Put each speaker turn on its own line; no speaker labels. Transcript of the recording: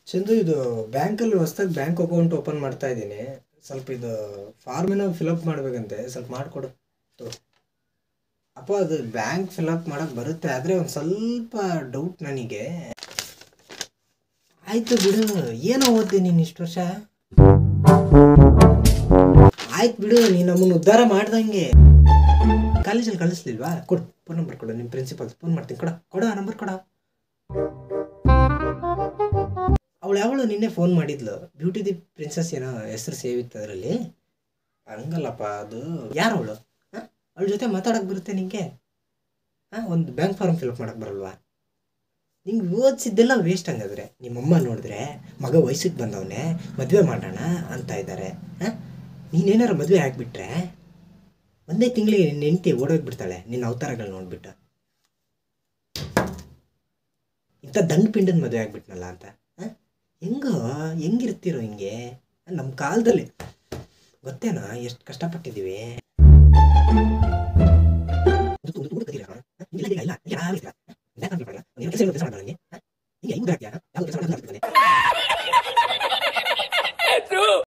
ಚಂದು ಇದು ಬ್ಯಾಂಕಲ್ಲಿ ಹೊಸ್ದಾಗಿ ಬ್ಯಾಂಕ್ ಅಕೌಂಟ್ ಓಪನ್ ಮಾಡ್ತಾ ಇದ್ದೀನಿ ಸ್ವಲ್ಪ ಇದು ಫಾರ್ಮಿನ ಫಿಲಪ್ ಮಾಡ್ಬೇಕಂತೆ ಸ್ವಲ್ಪ ಮಾಡಿಕೊಡು ತಗೋ ಅಪ್ಪ ಅದು ಬ್ಯಾಂಕ್ ಫಿಲಪ್ ಮಾಡಕ್ಕೆ ಬರುತ್ತೆ ಆದರೆ ಒಂದು ಸ್ವಲ್ಪ ಡೌಟ್ ನನಗೆ ಆಯ್ತು ಬಿಡು ಏನೋ ಓದ್ದೆ ನೀನು ಇಷ್ಟು ವರ್ಷ ಆಯ್ತು ಬಿಡು ನೀನು ನಮ್ಮನ್ನು ಉದ್ಧಾರ ಮಾಡ್ದಂಗೆ ಕಾಲೇಜಲ್ಲಿ ಕಳಿಸ್ಲಿಲ್ವಾ ಕೊಡು ಫೋನ್ ನಂಬರ್ ಕೊಡು ನಿಮ್ಮ ಪ್ರಿನ್ಸಿಪಲ್ ಫೋನ್ ಮಾಡ್ತೀನಿ ಕೊಡ ಕೊಡ ನಂಬರ್ ಕೊಡ ಅವಳು ಯಾವಳು ನಿನ್ನೆ ಫೋನ್ ಮಾಡಿದ್ಲು ಬ್ಯೂಟಿ ದಿ ಪ್ರಿನ್ಸಸ್ ಏನೋ ಹೆಸರು ಸೇವ್ ಇತ್ತು ಅದರಲ್ಲಿ ಹಂಗಲ್ಲಪ್ಪ ಅದು ಯಾರು ಅವಳು ಹಾಂ ಅವಳ ಜೊತೆ ಮಾತಾಡಕ್ಕೆ ಬರುತ್ತೆ ನಿಂಗೆ ಹಾಂ ಒಂದು ಬ್ಯಾಂಕ್ ಫಾರ್ಮ್ ಫಿಲಪ್ ಮಾಡಕ್ಕೆ ಬರಲ್ವಾ ನಿಂಗೆ ಓದಿಸಿದ್ದೆಲ್ಲ ವೇಸ್ಟ್ ಹಂಗಾದ್ರೆ ನಿಮ್ಮಮ್ಮ ನೋಡಿದ್ರೆ ಮಗ ವಯಸ್ಸಿಗೆ ಬಂದವನೇ ಮದುವೆ ಮಾಡೋಣ ಅಂತ ಇದ್ದಾರೆ ಹಾಂ ನೀನೇನಾರು ಮದುವೆ ಆಗಿಬಿಟ್ರೆ ಒಂದೇ ತಿಂಗಳಿಗೆ ನಿನ್ನ ಹೆಂಡತಿ ಓಡೋಗ್ಬಿಡ್ತಾಳೆ ನಿನ್ನ ಅವತಾರಗಳು ನೋಡ್ಬಿಟ್ಟು ಇಂಥ ದಂಡ ಪಿಂಡದ ಮದುವೆ ಆಗ್ಬಿಟ್ನಲ್ಲ ಅಂತ ಹಾಂ ಹೆಂಗೋ ಹೆಂಗಿರ್ತಿರೋ ಹಿಂಗೆ ನಮ್ಮ ಕಾಲದಲ್ಲಿ ಗೊತ್ತೇನೋ ಎಷ್ಟು ಕಷ್ಟಪಟ್ಟಿದ್ದೀವಿ ಇಲ್ಲ ಇಲ್ಲ ಇಲ್ಲ ಯಾರು ಇಲ್ಲ ಯಾಕೆ ಕೆಲಸ ಮಾಡಲ್ಲ ನೀನು ಕೆಲಸ ಕೆಲಸ ಮಾಡಲ್ಲ ನನಗೆ ಹಿಂಗೆ ಹೆಂಗೆ ಹಾಕ್ಯಾ ಯಾವ ಕೆಲಸ ಮಾಡ್ತಾನೆ